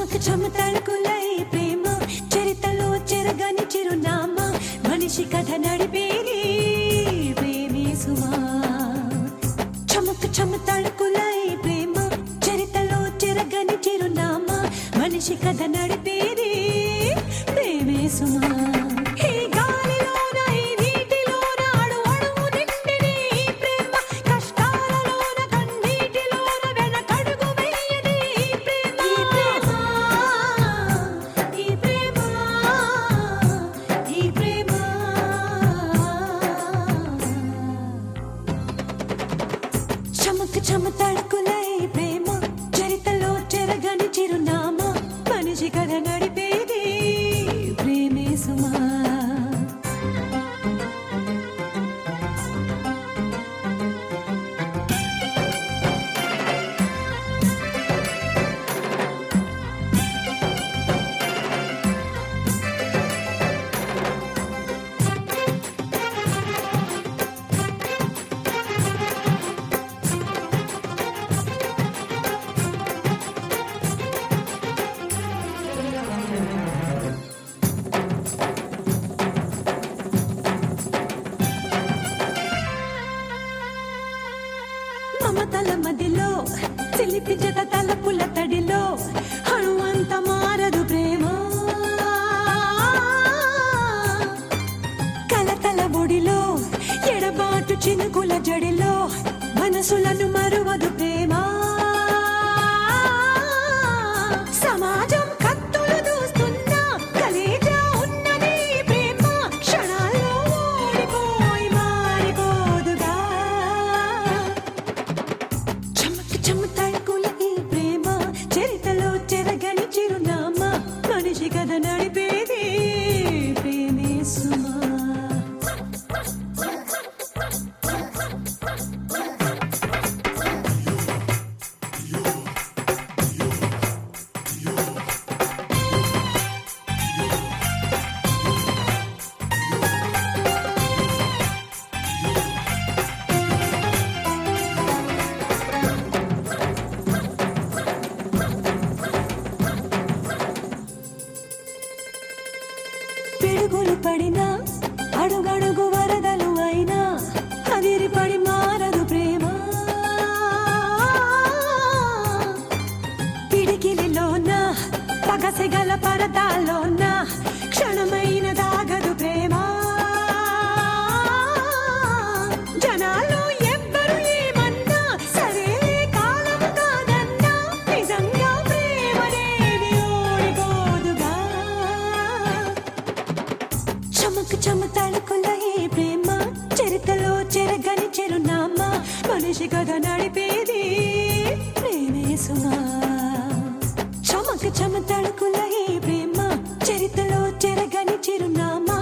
చమక చమ తళుకులై ప్రేమ చరితలో చెరగని చిరునామా మనిషి కథ నడిపేది ప్రేమే సుమా చమక చమ తళుకులై ప్రేమ చరితలో చెరగని చిరునామా మనిషి కథ నడిపేది ప్రేమే సుమా ఈ గాలిలోన ఈ నీటిలోన అణు అణువు నిండిని ఈ ప్రేమ కష్టాలలోన కన్నీటిలోన వెనకడుగు వేయని ఈ ప్రేమ ఈ ప్రేమ ఈ ప్రేమ చమక చమ తడుకులై ప్రేమ చరితలో చెరగని చిరునామా మనిషి కథ నడిపేది ప్రేమే సుమా మమతల మదిలో చిలిపి జత తలపుల తడిలో అణువంత మారదు ప్రేమ కలతల బొడిలో ఎడబాటు చినుకుల జడిలో మనసులను మరువదు ప్రేమ సమాజం కత్తులు దూస్తున్నా కలేజా ఉన్నది ప్రేమ క్షణాల్లో ఓడిపోయి మారిపోదుగా చమక చమ తడుకుల ఈ ప్రేమ చరితలో చెరగని చిరునామా మనిషి కథ నడిపేది ప్రేమే సుమా పిడుగులు పడినా అడుగడుగు వరదలు అయినా అదిరి పడి మారదు ప్రేమ పిడికిలిలోన పగసెగల పరదాలోన క్షణమైన దాగదు ప్రేమ జనాలు ఎవ్వరు ఏమన్నా సరే కాలము కాదన్నా నిజంగా ప్రేమనేది ఓడిపోదుగా చమక చమ తడుకుల ఈ ప్రేమ చరితలో చెరగని చిరునామా మనిషి కథ నడిపేది ప్రేమే సుమా చమక చమ తడుకుల ఈ ప్రేమ చరితలో చెరగని చిరునామా